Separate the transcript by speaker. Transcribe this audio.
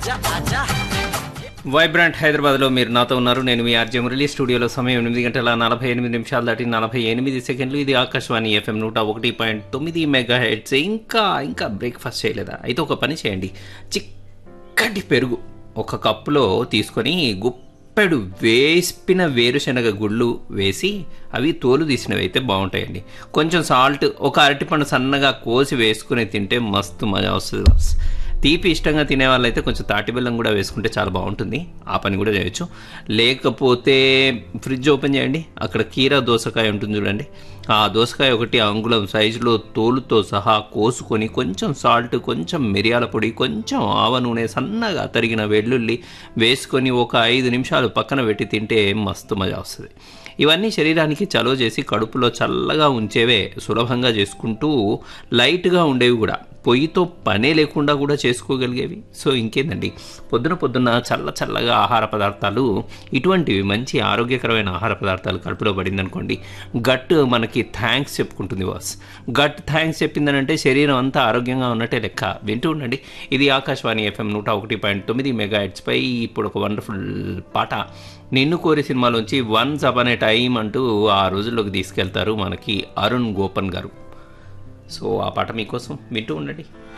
Speaker 1: Vibrant హైదరాబాద్లో మీరు నాతో ఉన్నారు నేను మీ ఆర్జే మురళి స్టూడియోలో సమయం ఎనిమిది గంటల నలభై ఎనిమిది నిమిషాలు దాటి నలభై ఎనిమిది సెకండ్లు ఇది ఆకాశవాణి ఎఫ్ఎం నూట ఒకటి పాయింట్ తొమ్మిది మెగా హెడ్స్ ఇంకా ఇంకా బ్రేక్ఫాస్ట్ చేయలేదా అయితే ఒక పని చేయండి చిక్కటి పెరుగు ఒక కప్పులో తీసుకొని గుప్పెడు వేసిన వేరుశనగ గుళ్ళు వేసి అవి తోలు తీసినవి అయితే బాగుంటాయండి కొంచెం సాల్ట్ ఒక అరటిపండు సన్నగా కోసి వేసుకుని తింటే మస్తు మజా వస్తుంది బాస్ తీపి ఇష్టంగా తినే వాళ్ళైతే కొంచెం తాటి బెల్లం కూడా వేసుకుంటే చాలా బాగుంటుంది ఆ పని కూడా చేయొచ్చు లేకపోతే ఫ్రిడ్జ్ ఓపెన్ చేయండి అక్కడ కీరా దోసకాయ ఉంటుంది చూడండి ఆ దోసకాయ ఒకటి అంగుళం సైజులో తోలుతో సహా కోసుకొని కొంచెం సాల్ట్ కొంచెం మిరియాల పొడి కొంచెం ఆవ నూనె సన్నగా తరిగిన వెల్లుల్లి వేసుకొని ఒక ఐదు నిమిషాలు పక్కన పెట్టి తింటే మస్తు మజా వస్తుంది ఇవన్నీ శరీరానికి చలువ చేసి కడుపులో చల్లగా ఉంచేవే సులభంగా చేసుకుంటూ లైట్గా ఉండేవి కూడా పొయ్యితో పనే లేకుండా కూడా చేసుకోగలిగేవి సో ఇంకేందండి పొద్దున పొద్దున్న చల్ల చల్లగా ఆహార పదార్థాలు ఇటువంటివి మంచి ఆరోగ్యకరమైన ఆహార పదార్థాలు కడుపులో పడిందనుకోండి గట్ మనకి థ్యాంక్స్ చెప్పుకుంటుంది బాస్ గట్ థ్యాంక్స్ చెప్పిందనంటే శరీరం అంతా ఆరోగ్యంగా ఉన్నట్టే లెక్క వింటూ ఉండండి ఇది ఆకాశవాణి ఎఫ్ఎం నూట ఒకటి పాయింట్ తొమ్మిది మెగా పై ఇప్పుడు ఒక వండర్ఫుల్ పాట నిన్ను కోరి సినిమాలోంచి వన్స్ అప్ అనే టైం అంటూ ఆ రోజుల్లోకి తీసుకెళ్తారు మనకి అరుణ్ గోపన్ గారు సో ఆ పాట మీకోసం వింటూ ఉండండి